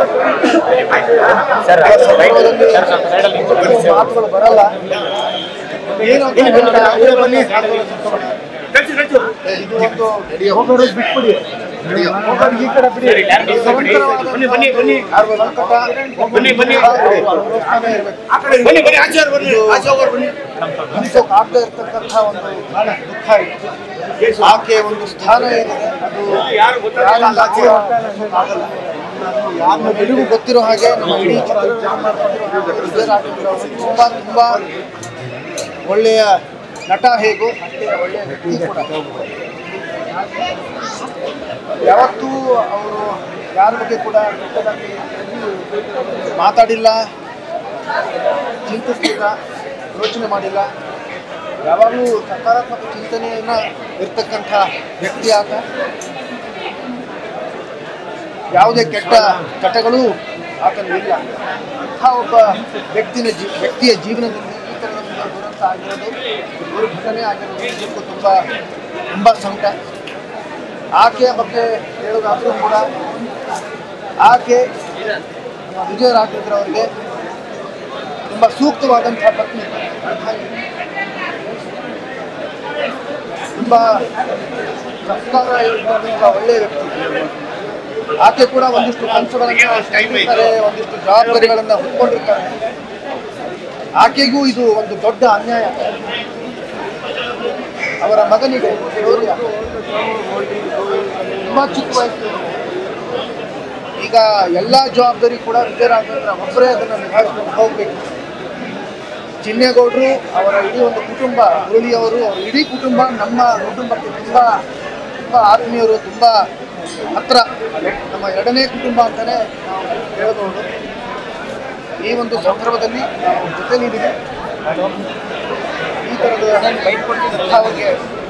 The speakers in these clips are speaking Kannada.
ಮಾತುಗಳು ಬರಲ್ಲ ಏನು ಅಂತ ಹೇಳಿದ್ರೆ ಇದು ಒಂದು ಹೋಗೋರು ಬಿಟ್ಬಿಡಿ ಹೋಗೋರು ಈ ಕಡೆ ಬಿಡಿ ಬನ್ನಿ ಬನ್ನಿ ಬನ್ನಿ ಬನ್ನಿ ಬನ್ನಿ ಬನ್ನಿ ಬನ್ನಿ ಆಚೆ ಅವ್ರು ಬನ್ನಿ ಆಚೆ ಹೋಗೋರು ಬನ್ನಿ ಹಿಂಸೋಕ್ ಆಗದೆ ಇರ್ತಕ್ಕಂಥ ಒಂದು ದುಃಖ ಇದೆ ಆಕೆ ಒಂದು ಸ್ಥಾನ ಏನಿದೆ ಅದು ಯಾರಿಂದ ಆಚೆ ಆಗಲ್ಲ ನಮ್ಮ ಎಲ್ರಿಗೂ ಗೊತ್ತಿರೋ ಹಾಗೆ ನಮ್ಮ ಇಡೀ ಚಿತ್ರರಂಗ ತುಂಬಾ ತುಂಬಾ ಒಳ್ಳೆಯ ನಟ ಹೇಗೋ ಅಷ್ಟೇ ಒಳ್ಳೆಯ ವ್ಯಕ್ತಿ ಕೂಡ ಯಾವತ್ತೂ ಅವರು ಯಾರ ಬಗ್ಗೆ ಕೂಡ ಕೆಟ್ಟದಾಗಿ ಮಾತಾಡಿಲ್ಲ ಚಿಂತಿಸಲಿಲ್ಲ ಯೋಚನೆ ಮಾಡಿಲ್ಲ ಯಾವಾಗಲೂ ಸಕಾರಾತ್ಮಕ ಚಿಂತನೆಯನ್ನ ಇರ್ತಕ್ಕಂಥ ವ್ಯಕ್ತಿ ಆತ ಯಾವುದೇ ಕೆಟ್ಟ ಚಟಗಳು ಆತನಿಲ್ಲ ಅಂಥ ಒಬ್ಬ ವ್ಯಕ್ತಿನ ಜೀ ವ್ಯಕ್ತಿಯ ಜೀವನದಲ್ಲಿ ಈ ಥರದ ಒಂದು ದುರಂತ ಆಗಿರೋದು ದುರ್ಘಟನೆ ಆಗಿರೋದು ನಿಜಕ್ಕೂ ತುಂಬ ತುಂಬ ಸಂಕಟ ಆಕೆಯ ಬಗ್ಗೆ ಹೇಳೋದಾದರೂ ಕೂಡ ಆಕೆ ನಮ್ಮ ವಿಜಯ ರಾಘವೇಂದ್ರ ಅವರಿಗೆ ತುಂಬ ಸೂಕ್ತವಾದಂತಹ ಪತ್ನಿ ತುಂಬ ಸಂಸ್ಕಾರ ಇರುವಂತಹ ಒಳ್ಳೆಯ ವ್ಯಕ್ತಿ ಆಕೆ ಕೂಡ ಒಂದಿಷ್ಟು ಕನಸುಗಳನ್ನ ಹೊಂದಿರ್ತಾರೆ, ಒಂದಿಷ್ಟು ಜವಾಬ್ದಾರಿಗಳನ್ನ ಹೊತ್ಕೊಂಡಿರ್ತಾರೆ ಆಕೆಗೂ ಇದು ಒಂದು ದೊಡ್ಡ ಅನ್ಯಾಯ ಅವರ ಮಗನಿಗೆ ಶೌರ್ಯ ತುಂಬಾ ಚಿಕ್ಕ ವಯಸ್ಸು ಈಗ ಎಲ್ಲಾ ಜವಾಬ್ದಾರಿ ಕೂಡ ವಿಜಯರಾಘವೇಂದ್ರ ಒಬ್ಬರೇ ಅದನ್ನು ನಿಭಾಯಿಸ್ಕೊಂಡು ಹೋಗ್ಬೇಕು ಚಿನ್ನೇಗೌಡರು ಅವರ ಇಡೀ ಒಂದು ಕುಟುಂಬ ಮುರಳಿಯವರು ಅವರ ಇಡೀ ಕುಟುಂಬ ನಮ್ಮ ಕುಟುಂಬಕ್ಕೆ ತುಂಬ ತುಂಬ ಆತ್ಮೀಯರು ತುಂಬ ಹತ್ರ ನಮ್ಮ ಎರಡನೇ ಕುಟುಂಬ ಅಂತಲೇ ನಾವು ಹೇಳ್ಬೋದು ಈ ಒಂದು ಸಂದರ್ಭದಲ್ಲಿ ನಾವು ಜೊತೆಲಿದ್ದೀವಿ ಈ ಥರದ ಅವ್ರಿಗೆ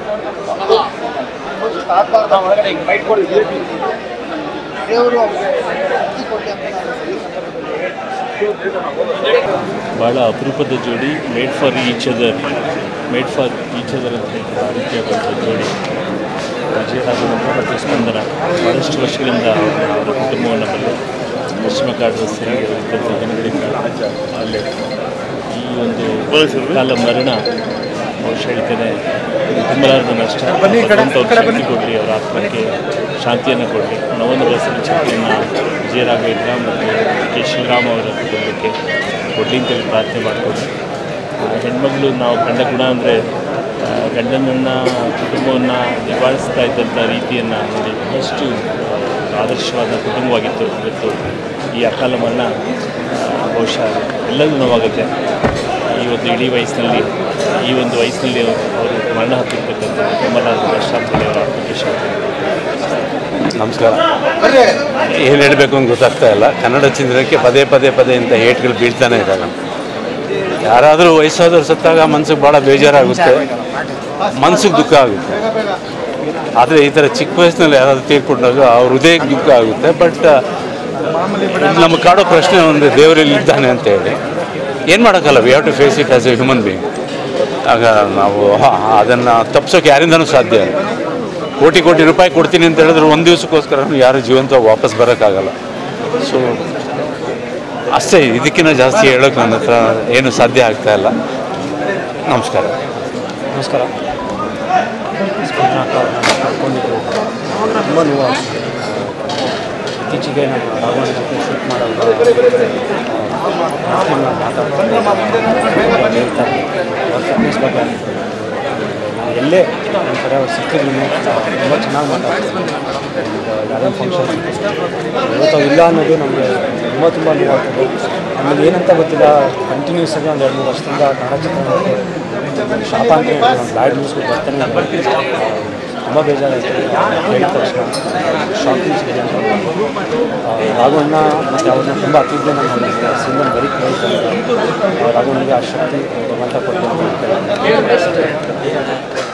ದೇವರು ಅವ್ರಿಗೆ ಶಕ್ತಿ ಕೊಡಲಿ ಅಂತ ನಾನು ಈ ಸಂದರ್ಭದಲ್ಲಿ ಭಾಳ ಅಪರೂಪದ ಜೋಡಿ made for each other made for each other ಅಂತ ಹೇಳ್ತಾರೆ ಆ ರೀತಿಯಾದಂಥ ಜೋಡಿ ವಿಜಯ ರಾಘವೇಂದ್ರ ಮತ್ತು ಸ್ಪಂದನ ಭಾಳಷ್ಟು ವರ್ಷಗಳಿಂದ ಅವ್ರನ್ನ ಅವರ ಕುಟುಂಬವನ್ನು ಬಲ್ಲ ಪಶ್ಚಿಮ ಘಾಟ್ ರಸ್ತೆಯಲ್ಲಿ ಇದ್ದಂಥ ಜನಗಳಿಂದ ಅಲ್ಲೇ ಈ ಒಂದು ಕಾಲ ಮರಣ ಬಹುಶಃ ಹೇಳ್ತೇನೆ ತುಂಬಲಾರದ ನಷ್ಟ ಭಗವಂತ ಅವ್ರಿಗೆ ಶಕ್ತಿ ಕೊಡಲಿ ಅವರ ಆತ್ಮಕ್ಕೆ ಶಾಂತಿಯನ್ನು ಕೊಡಲಿ ನೋವನ್ನು ಬಯಸಲು ಶಕ್ತಿಯನ್ನು ವಿಜಯ ರಾಘವೇಂದ್ರ ಮತ್ತು ಕೆ ಶಿವರಾಮ್ ಅವರ ಕುಟುಂಬಕ್ಕೆ ಕೊಡಲಿ ಅಂತೇಳಿ ಪ್ರಾರ್ಥನೆ ಮಾಡಿಕೊಂಡು ಹೆಣ್ಮಗಳು ನಾವು ಕಂಡ ಗುಣ ಅಂದರೆ ಗಂಡನನ್ನು ಕುಟುಂಬವನ್ನು ನಿಭಾಯಿಸ್ತಾ ಇದ್ದಂಥ ರೀತಿಯನ್ನು ನೋಡಿ ಬಹಳಷ್ಟು ಆದರ್ಶವಾದ ಕುಟುಂಬವಾಗಿತ್ತು ಇವತ್ತು ಈ ಅಕಾಲ ಮರಣ ಆ, ಬಹುಶಃ ಎಲ್ಲರಿಗೂ ನೋವಾಗುತ್ತೆ ಈ ಒಂದು ಇಡೀ ವಯಸ್ಸಿನಲ್ಲಿ ಈ ಒಂದು ವಯಸ್ಸಿನಲ್ಲಿ ಅವರು ಮರಣ ಹತ್ತಿರ್ತಕ್ಕಂಥ ಕಮಲಾದ ದರ್ಶಾಂತಲ್ಲಿ ಅವರ ಆತ್ಮಕ್ಕೆ ಶಾಂತಿ ನಮಸ್ಕಾರ ಏನು ಹೇಳಬೇಕು ಅಂತ ಗೊತ್ತಾಗ್ತಾ ಇಲ್ಲ ಕನ್ನಡ ಚಿತ್ರಕ್ಕೆ ಪದೇ ಪದೇ ಪದೇ ಇಂಥ ಏಟ್ಗಳು ಬೀಳ್ತಾನೆ ಇದ್ದಾವೆ ಯಾರಾದರೂ ವಯಸ್ಸಾದವ್ರು ಸತ್ತಾಗ ಮನ್ಸಿಗೆ ಭಾಳ ಬೇಜಾರಾಗುತ್ತೆ ಮನ್ಸಿಗೆ ದುಃಖ ಆಗುತ್ತೆ ಆದರೆ ಈ ಥರ ಚಿಕ್ಕ ವಯಸ್ಸಿನಲ್ಲಿ ಯಾರಾದರೂ ತೀರ್ಕೊಂಡಾಗ ಅವ್ರ ಹೃದಯಕ್ಕೆ ದುಃಖ ಆಗುತ್ತೆ ಬಟ್ ನಮಗೆ ಕಾಡೋ ಪ್ರಶ್ನೆ ಒಂದು ದೇವರಲ್ಲಿ ಇದ್ದಾನೆ ಅಂತ ಹೇಳಿ ಏನು ಮಾಡೋಕ್ಕಲ್ಲ we have to face it as a human being ಆಗ ನಾವು ಅದನ್ನು ತಪ್ಪಿಸೋಕೆ ಯಾರಿಂದನೂ ಸಾಧ್ಯ ಇಲ್ಲ ಕೋಟಿ ಕೋಟಿ ರೂಪಾಯಿ ಕೊಡ್ತೀನಿ ಅಂತ ಹೇಳಿದ್ರೆ ಒಂದು ದಿವಸಕ್ಕೋಸ್ಕರ ಯಾರು ಜೀವಂತವಾಗಿ ವಾಪಸ್ ಬರೋಕ್ಕಾಗಲ್ಲ ಸೊ ಅಷ್ಟೇ ಇದಕ್ಕಿಂತ ಜಾಸ್ತಿ ಹೇಳೋಕೆ ನನ್ನ ಹತ್ರ ಏನು ಸಾಧ್ಯ ಆಗ್ತಾ ಇಲ್ಲ ನಮಸ್ಕಾರ ನಮಸ್ಕಾರ ಸ್ಪಂದನಾಕ ಅವ್ರನ್ನ ಕರ್ಕೊಂಡಿದ್ರು ತುಂಬ ನೋವು ಇತ್ತೀಚೆಗೆ ನಾನು ರಾಘವನ ಜೊತೆ ಶೂಟ್ ಮಾಡೋದು ಹೇಳ್ತಾರೆ ಅವ್ರ ಫಿಟ್ನೆಸ್ ಬಗ್ಗೆ ನಾನು ಎಲ್ಲೇ ಒಂದು ಕಡೆ ಅವ್ರು ಸಿಕ್ಕಿದ್ರು ತುಂಬ ಚೆನ್ನಾಗಿ ಮಾತಾಡ್ತಾರೆ ಯಾವುದೇ ಫಂಕ್ಷನ್ ಇವತ್ತು ಅವ್ರು ಇಲ್ಲ ಅನ್ನೋದು ನಮಗೆ ತುಂಬ ತುಂಬ ನೋವಾಗ್ತದೆ ನಮಗೆ ಏನಂತ ಗೊತ್ತಿಲ್ಲ ಕಂಟಿನ್ಯೂಸ್ ಆಗಿ ಒಂದು ಎರಡು ಮೂರು ವರ್ಷದಿಂದ ಕನ್ನಡ ಚಿತ್ರರಂಗಕ್ಕೆ ಶಾಪ ಅಂತ ಹೇಳಿ ಒಂದು ಬ್ಯಾಡ್ ನ್ಯೂಸ್ಗಳು ಬರ್ತಾನೆ ಇದೆ. ತುಂಬ ಬೇಜಾರಾಯಿತು ಹೇಳಿದ ತಕ್ಷಣ ಶಾಕಿಂಗ್ ಸುದ್ದಿ ಅಂತ ಆ, ರಾಘವಣ್ಣ ಮತ್ತು ಅವ್ರನ್ನ ತುಂಬ ಅತಿಥ್ಯ ನಾನು ಸಿಂಗಲ್ ಬರೀ ಕೇಳ್ತಾರೆ ರಾಘವಣ್ಣಿಗೆ ಆ ಶಕ್ತಿ ಭಗವಂತ ಕೊಟ್ಟು ಅಂತ ಹೇಳ್ತಾರೆ.